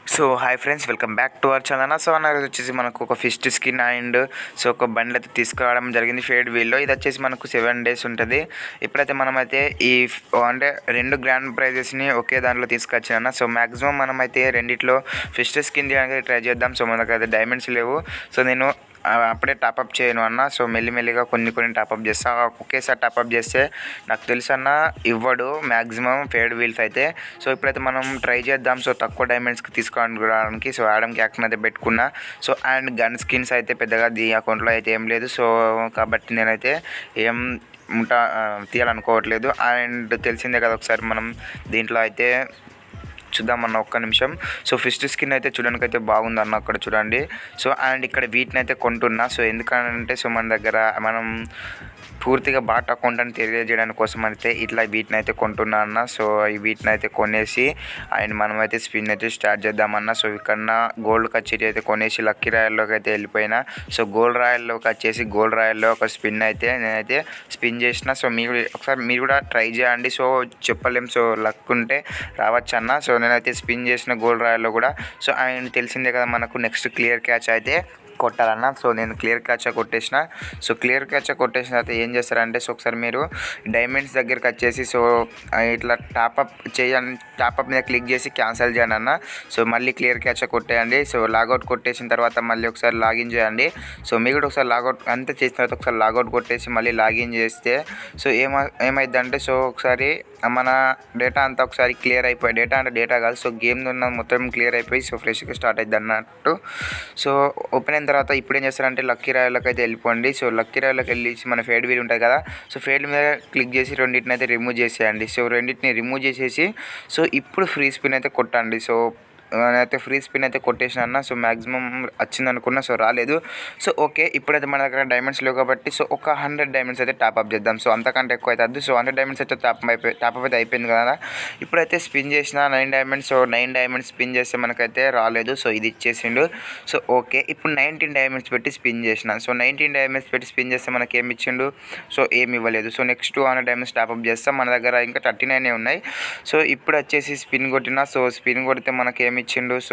so hi friends welcome back to our channel so అన్న రోజు వచ్చేసి మనకు ఒక ఫిస్ట్ స్కిన్ అండ్ సో ఒక బండ్లు అయితే తీసుకురావడం జరిగింది ఫేడ్ వీల్లో ఇది వచ్చేసి మనకు సెవెన్ డేస్ ఉంటుంది ఇప్పుడైతే మనమైతే ఈ ఫ్- అంటే రెండు గ్రాండ్ ప్రైజెస్ని ఒకే దాంట్లో తీసుకొచ్చాను సో మ్యాక్సిమం మనమైతే రెండిట్లో ఫిస్ట్ స్కిన్ తీయడానికి ట్రై చేద్దాం సో మనకు అయితే డైమండ్స్ లేవు సో నేను ఆ, అప్పుడే టాపప్ చేయను అన్న సో మెల్లిమెల్లిగా కొన్ని కొన్ని టాపప్ చేస్తా ఒకేసారి టాపప్ చేస్తే నాకు తెలుసు అన్న ఇవ్వడు మ్యాక్సిమం ఫేడ్ వీల్స్ అయితే సో ఇప్పుడైతే మనం ట్రై చేద్దాం సో తక్కువ డైమండ్స్కి తీసుకోవడానికి సో ఆడమ్ క్యాక్ని అయితే పెట్టుకున్నా సో అండ్ గన్ స్కిన్స్ అయితే పెద్దగా దీ అకౌంట్లో అయితే ఏం లేదు సో కాబట్టి నేనైతే ఏం ఉంటా ఆ, తీయాలనుకోవట్లేదు అండ్ తెలిసిందే కదా ఒకసారి మనం దీంట్లో అయితే చూద్దామన్న ఒక్క నిమిషం సో ఫిస్ట్ స్కిన్ అయితే చూడడానికి అయితే బాగుంది అన్న అక్కడ చూడండి సో అండ్ ఇక్కడ వీటిని అయితే కొంటున్నా సో ఎందుకంటే సో మన దగ్గర మనం పూర్తిగా బాట్ అకౌంట్ అని తెలియజేయడానికి కోసం అయితే ఇట్లా వీటిని అయితే కొంటున్నా అన్న సో ఈ వీటిని అయితే కొనేసి అండ్ మనం అయితే స్పిన్ అయితే స్టార్ట్ చేద్దామన్న సో ఇక్కడ గోల్డ్ కచ్చేటి అయితే కొనేసి లక్కీ రాయల్లోకి అయితే వెళ్ళిపోయినా సో గోల్డ్ రాయల్లోకి వచ్చేసి గోల్డ్ రాయల్లో ఒక స్పిన్ అయితే నేనైతే స్పిన్ చేసిన సో మీరు ఒకసారి మీరు కూడా ట్రై చేయండి సో చెప్పలేం సో లక్ ఉంటే రావచ్చు అన్న సో నేనైతే స్పిన్ చేసిన గోల్డ్ రాయల్లో కూడా సో అండ్ తెలిసిందే కదా మనకు నెక్స్ట్ క్లియర్ క్యాచ్ అయితే కొట్టాలన్న సో నేను క్లియర్ క్యాచ్ కొట్టేసిన సో క్లియర్ క్యాచ్ కొట్టేసిన తర్వాత ఏం చేస్తారంటే సో ఒకసారి మీరు డైమండ్స్ దగ్గరికి వచ్చేసి సో ఆ, ఇట్లా టాపప్ చేయండి టాపప్ మీద క్లిక్ చేసి క్యాన్సిల్ చేయండి అన్న సో మళ్ళీ క్లియర్ క్యాచ్ కొట్టేయండి సో లాగౌట్ కొట్టేసిన తర్వాత మళ్ళీ ఒకసారి లాగిన్ చేయండి సో మీరు కూడా ఒకసారి లాగౌట్ అంతా చేసిన తర్వాత ఒకసారి లాగౌట్ కొట్టేసి మళ్ళీ లాగిన్ చేస్తే సో ఏమ ఏమైందంటే సో ఒకసారి మన డేటా అంతా ఒకసారి క్లియర్ అయిపోయి డేటా అంటే డేటా కాదు సో గేమ్ ఉన్న మొత్తం క్లియర్ అయిపోయి సో ఫ్రెష్గా స్టార్ట్ అయింది అన్నట్టు సో ఓపెన్ అయిన తర్వాత ఇప్పుడు ఏం చేస్తారంటే లక్కీ రాయల్లోకి అయితే వెళ్ళిపోండి సో లక్కీ రాయల్లోకి వెళ్ళి మన ఫేడ్ వీల్ ఉంటుంది కదా సో ఫేడ్ మీద క్లిక్ చేసి రెండింటిని అయితే రిమూవ్ చేసేయండి సో రెండింటిని రిమూవ్ చేసేసి సో ఇప్పుడు ఫ్రీ స్పిన్ అయితే కొట్టండి సో నేనైతే ఫ్రీ స్పిన్ అయితే కొట్టేసిన అన్న సో మ్యాక్సిమం వచ్చింది అనుకున్నా సో రాలేదు సో ఓకే ఇప్పుడైతే మన దగ్గర డైమండ్స్ లేవు కాబట్టి సో ఒక హండ్రెడ్ డైమండ్స్ అయితే టాప్అప్ చేద్దాం సో అంతకంటే ఎక్కువ అయితే వద్దు సో హండ్రెడ్ డైమండ్స్ అయితే టాప్ అయిపోయి టాప్అప్ అయితే అయిపోయింది కదా ఇప్పుడైతే స్పిన్ చేసిన nine diamonds so nine diamonds spin చేస్తే మనకైతే రాలేదు సో ఇది ఇచ్చేసిండు సో ఓకే ఇప్పుడు నైన్టీన్ డైమండ్స్ పెట్టి స్పిన్ చేసిన సో నైన్టీన్ డైమండ్స్ పెట్టి స్పిన్ చేస్తే మనకి ఏమి ఇచ్చిండు సో ఏమి ఇవ్వలేదు so next two hundred diamonds top up చేస్తాం మన దగ్గర ఇంకా థర్టీ నైన్ ఉన్నాయి సో ఇప్పుడు వచ్చేసి స్పిన్ కొట్టిన సో స్పిన్ కొడితే మనకి ఏమి ఇచ్చిండు సో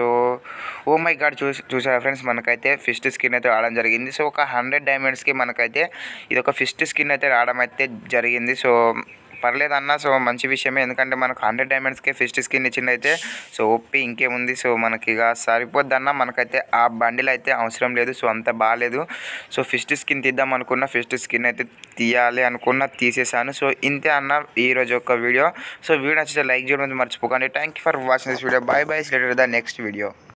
ఓ మై గాడ్ చూసి చూసారా ఫ్రెండ్స్ మనకైతే ఫిస్ట్ స్కిన్ అయితే రావడం జరిగింది సో ఒక హండ్రెడ్ డైమండ్స్కి మనకైతే ఇది ఒక ఫిస్ట్ స్కిన్ అయితే రావడం అయితే జరిగింది సో పర్లేదన్న సో మంచి విషయమే ఎందుకంటే మనకు హండ్రెడ్ డైమండ్స్కే ఫిస్ట్ స్కిన్ ఇచ్చింది అయితే సో ఒప్పి ఇంకేముంది సో మనకి ఇక సరిపోద్దన్న మనకైతే ఆ బండిల్ అయితే అవసరం లేదు సో అంత బాగాలేదు సో ఫిస్ట్ స్కిన్ తీద్దాం అనుకున్న ఫిస్ట్ స్కిన్ అయితే తీయాలి అనుకున్న తీసేసాను సో ఇంతే అన్న ఈరోజు ఒక వీడియో సో వీడియో నచ్చితే లైక్ చేయడం మర్చిపోకండి thank you for watching this video bye bye the next video